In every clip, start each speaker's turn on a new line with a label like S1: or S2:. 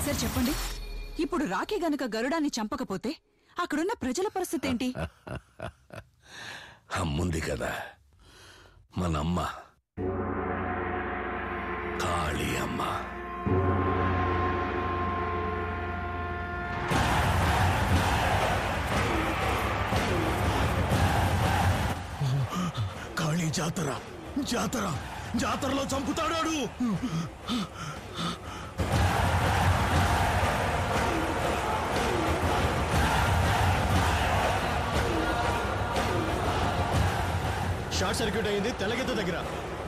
S1: sir చెప్పండి ఇప్పుడు రాఖీ గనక గరుడాన్ని చంపకపోతే అక్కడున్న ప్రజల పరిస్థితి ఏంటి
S2: అమ్ముంది కదా మనమ్మ కాళీ అమ్మ
S3: కాళీ జాతర జాతర జాతరలో చంపుతాడాడు షార్ట్ సర్క్యూట్ అయింది తెల్లగెత్త దగ్గర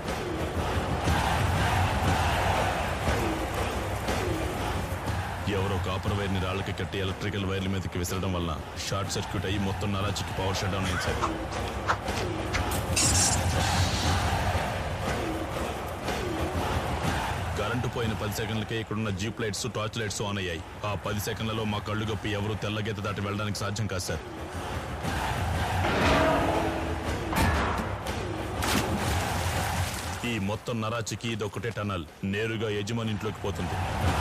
S4: ఎవరో కాపర్ వైర్ ని రాళ్ళకి కట్టి ఎలక్ట్రికల్ వైర్ల మీదకి విసరడం వల్ల షార్ట్ సర్క్యూట్ అయ్యి మొత్తం నరాచికి పవర్ షట్ డౌన్ అయింది సార్ కరెంటు పోయిన పది సెకండ్లకే ఇక్కడున్న jeep lights torch lights on అయ్యాయి ఆ పది సెకండ్లలో మా కళ్ళు గొప్పి ఎవరు తెల్లగీత దాటి వెళ్ళడానికి సాధ్యం కాదు సార్ ఈ మొత్తం నరాచికి ఇది ఒకటే టనల్ నేరుగా యజమాని ఇంట్లోకి పోతుంది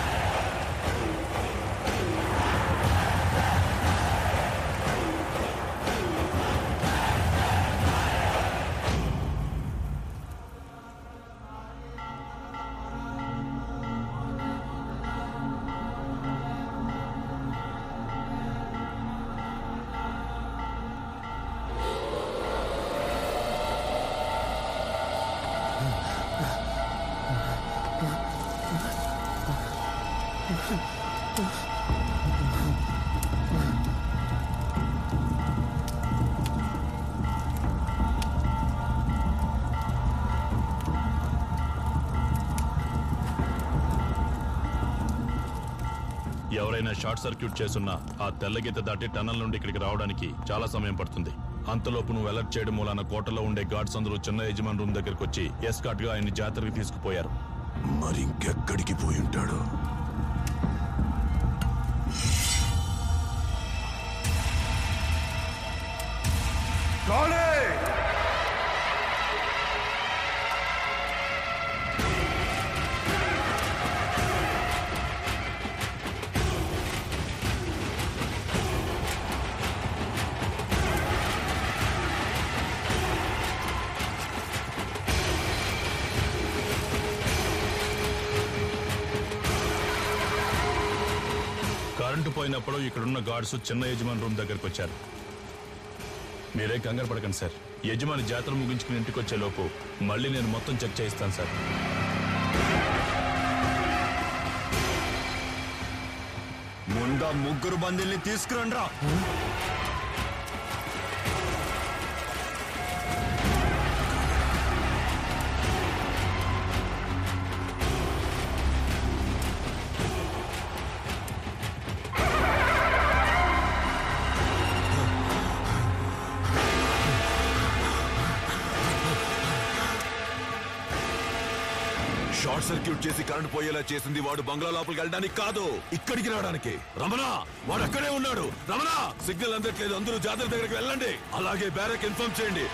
S4: ఎవరైనా షార్ట్ సర్క్యూట్ చేసున్నా ఆ తెల్లగీత దాటి టనల్ నుండి ఇక్కడికి రావడానికి చాలా సమయం పడుతుంది అంతలోపు నువ్వు అలర్ట్ చేయడం మూలాన కోటలో ఉండే గార్డ్స్ అందరూ చిన్న యజమాని రూమ్ దగ్గరకు వచ్చి ఎస్కాట్ గా ఆయన జాతరకి తీసుకుపోయారు
S2: మరి ఇంకెక్కడికి పోయి ఉంటాడు
S4: కరెంటు పోయినప్పుడు ఇక్కడున్న గార్డ్స్ చిన్న యజమాని రూమ్ దగ్గరకు వచ్చారు మీరే కంగారు పడకండి సార్ యజమాని జాతర ముగించుకుని ఇంటికి వచ్చే లోపు మళ్ళీ నేను మొత్తం చెక్ చేయిస్తాను సార్
S3: ముందా ముగ్గురు బందీల్ని తీసుకురండ్రా
S2: షార్ట్ సర్క్యూట్ చేసి కరెంట్ పోయేలా చేసింది వాడు బంగ్లా లోపలికి వెళ్ళడానికి కాదు ఇక్కడికి రావడానికి రమణ వాడు అక్కడే ఉన్నాడు రమణ సిగ్నల్ అందట్లేదు అందరూ జాతర దగ్గరికి వెళ్ళండి అలాగే బ్యారక్ ఇన్ఫార్మ్ చేయండి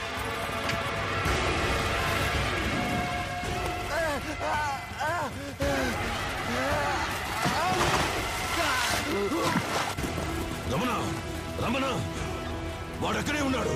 S2: రమణ రమణ వాడు అక్కడే ఉన్నాడు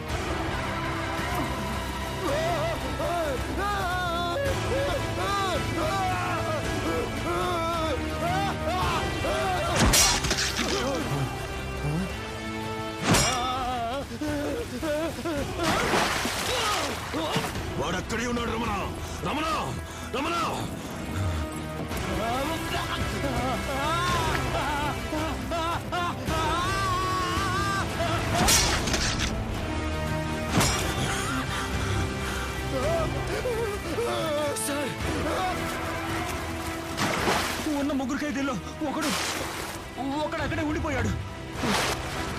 S2: వాడు అక్కడే ఉన్నాడు రమణ రమణ రమణ
S3: ఉన్న ముగ్గురు ఖైదీల్లో ఒకడు ఒకడు అక్కడే ఉండిపోయాడు